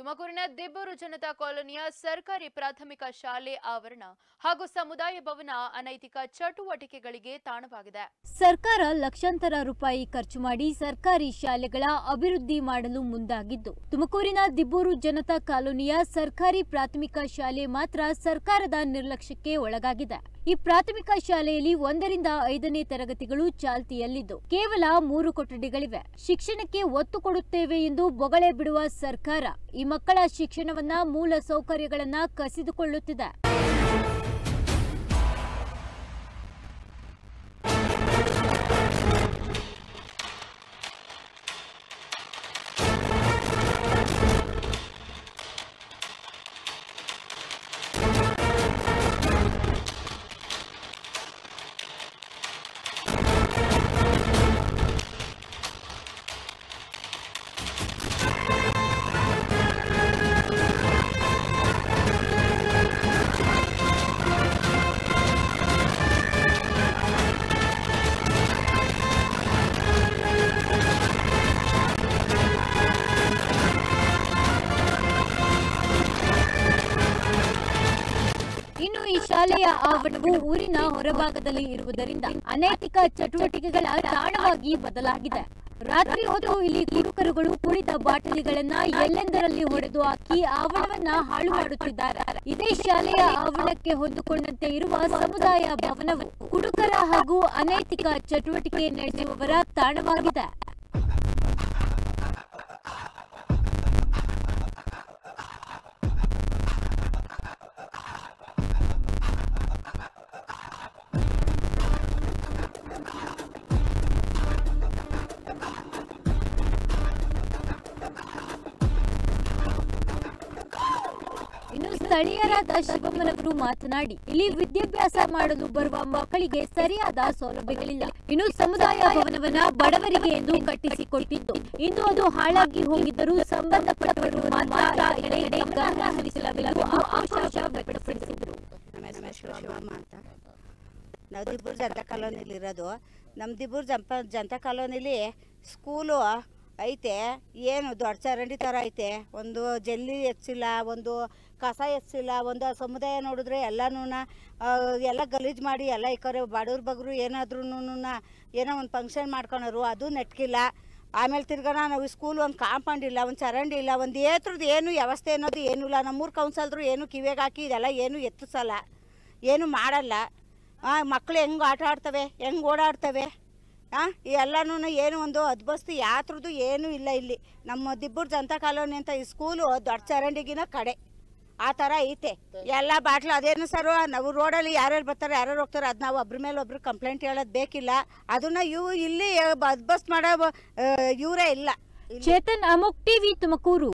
ತುಮಕೂರಿನ ದಿಬ್ಬೂರು ಜನತಾ ಕಾಲೋನಿಯ ಸರ್ಕಾರಿ ಪ್ರಾಥಮಿಕ ಶಾಲೆ ಆವರಣ ಹಾಗೂ ಸಮುದಾಯ ಭವನ ಅನೈತಿಕ ಚಟುವಟಿಕೆಗಳಿಗೆ ತಾಣವಾಗಿದೆ ಸರ್ಕಾರ ಲಕ್ಷಾಂತರ ರೂಪಾಯಿ ಖರ್ಚು ಮಾಡಿ ಸರ್ಕಾರಿ ಶಾಲೆಗಳ ಅಭಿವೃದ್ಧಿ ಮಾಡಲು ಮುಂದಾಗಿದ್ದು ತುಮಕೂರಿನ ದಿಬ್ಬೂರು ಜನತಾ ಕಾಲೋನಿಯ ಸರ್ಕಾರಿ ಪ್ರಾಥಮಿಕ ಶಾಲೆ ಮಾತ್ರ ಸರ್ಕಾರದ ನಿರ್ಲಕ್ಷ್ಯಕ್ಕೆ ಒಳಗಾಗಿದೆ ಈ ಪ್ರಾಥಮಿಕ ಶಾಲೆಯಲ್ಲಿ ಒಂದರಿಂದ ಐದನೇ ತರಗತಿಗಳು ಚಾಲ್ತಿಯಲ್ಲಿದ್ದು ಕೇವಲ ಮೂರು ಕೊಠಡಿಗಳಿವೆ ಶಿಕ್ಷಣಕ್ಕೆ ಒತ್ತು ಕೊಡುತ್ತೇವೆ ಎಂದು ಬೊಗಳೆ ಬಿಡುವ ಸರ್ಕಾರ ಈ ಮಕ್ಕಳ ಶಿಕ್ಷಣವನ್ನ ಮೂಲ ಸೌಕರ್ಯಗಳನ್ನ ಕಸಿದುಕೊಳ್ಳುತ್ತಿದೆ ಇನ್ನು ಈ ಶಾಲೆಯ ಆವರಣವು ಊರಿನ ಹೊರಭಾಗದಲ್ಲಿ ಇರುವುದರಿಂದ ಅನೈತಿಕ ಚಟುವಟಿಕೆಗಳ ತಾಣವಾಗಿ ಬದಲಾಗಿದೆ ರಾತ್ರಿ ಹೊತ್ತು ಇಲ್ಲಿ ಕುಡುಕರುಗಳು ಕುಡಿದ ಬಾಟಲಿಗಳನ್ನ ಎಲ್ಲೆಂದರಲ್ಲಿ ಹೊಡೆದು ಹಾಕಿ ಆವರಣವನ್ನ ಹಾಳು ಮಾಡುತ್ತಿದ್ದಾರೆ ಇದೇ ಶಾಲೆಯ ಆವರಣಕ್ಕೆ ಹೊಂದಿಕೊಂಡಂತೆ ಇರುವ ಸಮುದಾಯ ಭವನವು ಕುಡುಕರ ಹಾಗೂ ಅನೈತಿಕ ಚಟುವಟಿಕೆ ನಡೆಸುವವರ ತಾಣವಾಗಿದೆ ಇನ್ನು ಸ್ಥಳೀಯರಾದ ಶಿವಮ್ಮನವರು ಮಾತನಾಡಿ ಇಲ್ಲಿ ವಿದ್ಯಾಭ್ಯಾಸ ಮಾಡಲು ಬರುವ ಮಕ್ಕಳಿಗೆ ಸರಿಯಾದ ಸೌಲಭ್ಯಗಳಿಲ್ಲ ಇನ್ನು ಸಮುದಾಯ ಭವನವನ್ನ ಬಡವರಿಗೆ ಎಂದು ಕಟ್ಟಿಸಿಕೊಟ್ಟಿದ್ದು ಇಂದು ಅದು ಹಾಳಾಗಿ ಹೋಗಿದ್ದರೂ ಸಂಬಂಧಪಟ್ಟವರು ಮಾತ್ರ ಇದೆಡೆ ಗಮನ ಹರಿಸಲವೆಂದು ಆಕ್ರೋಶ ವ್ಯಕ್ತಪಡಿಸಿದರು ನಮ್ಮ ಹೆಸರು ಶಿವಮ್ಮ ಅಂತ ನಾವು ದಿಬ್ಬೂರು ಜನತಾ ಕಾಲೋನಿಲಿ ಇರೋದು ನಮ್ಮ ದಿಬ್ಬೂರು ಜಂಪ ಜನತಾ ಕಾಲೋನಿಲಿ ಸ್ಕೂಲು ಐತೆ ಏನು ದೊಡ್ಡ ಚರಂಡಿ ಥರ ಐತೆ ಒಂದು ಜಲ್ಲಿ ಎಚ್ಚಿಲ್ಲ ಒಂದು ಕಸ ಎಚ್ಚಿಲ್ಲ ಒಂದು ಸಮುದಾಯ ನೋಡಿದ್ರೆ ಎಲ್ಲನೂ ಎಲ್ಲ ಗಲೀಜು ಮಾಡಿ ಎಲ್ಲ ಇಕ್ಕರೆ ಬಡವ್ರ ಬಗ್ರು ಏನಾದ್ರೂ ಏನೋ ಒಂದು ಫಂಕ್ಷನ್ ಮಾಡ್ಕೊಳೋರು ಅದು ನೆಟ್ಕಿಲ್ಲ ಆಮೇಲೆ ತಿರ್ಗಾನ ನಾವು ಸ್ಕೂಲ್ ಒಂದು ಕಾಂಪೌಂಡ್ ಇಲ್ಲ ಒಂದು ಚರಂಡಿ ಇಲ್ಲ ಒಂದು ಏತ್ರದ್ದು ಏನು ವ್ಯವಸ್ಥೆ ಅನ್ನೋದು ಏನೂ ಇಲ್ಲ ನಮ್ಮೂರು ಕೌನ್ಸಲ್ದ್ರು ಏನು ಕಿವಿಗೆ ಹಾಕಿ ಇದೆಲ್ಲ ಏನು ಎತ್ತಿಸಲ್ಲ ಏನು ಮಾಡಲ್ಲ ಮಕ್ಕಳು ಹೆಂಗೆ ಆಟ ಆಡ್ತವೆ ಹೆಂಗೆ ಓಡಾಡ್ತವೆ ಹಾಂ ಎಲ್ಲನೂ ಏನು ಒಂದು ಅದ್ಬಸ್ತು ಯಾತ್ರದ್ದು ಏನೂ ಇಲ್ಲ ಇಲ್ಲಿ ನಮ್ಮ ದಿಬ್ಬೂರು ಜನತಾ ಕಾಲೋನಿ ಅಂತ ಈ ಸ್ಕೂಲು ದೊಡ್ಡ ಚರಂಡಿಗಿನ ಕಡೆ ಆ ಥರ ಐತೆ ಎಲ್ಲ ಬಾಟ್ಲು ಅದೇನು ಸರ್ ನಾವು ರೋಡಲ್ಲಿ ಯಾರ್ಯಾರು ಬರ್ತಾರೆ ಯಾರ್ಯಾರು ಹೋಗ್ತಾರೆ ಅದು ನಾವು ಒಬ್ರ ಮೇಲೆ ಒಬ್ರು ಕಂಪ್ಲೇಂಟ್ ಹೇಳೋದು ಬೇಕಿಲ್ಲ ಅದನ್ನು ಇವು ಇಲ್ಲಿ ಅದ್ಬಸ್ಟ್ ಮಾಡೋ ಇವರೇ ಇಲ್ಲ ಚೇತನ್ ಅಮೋಕ್ ಟಿವಿ ತುಮಕೂರು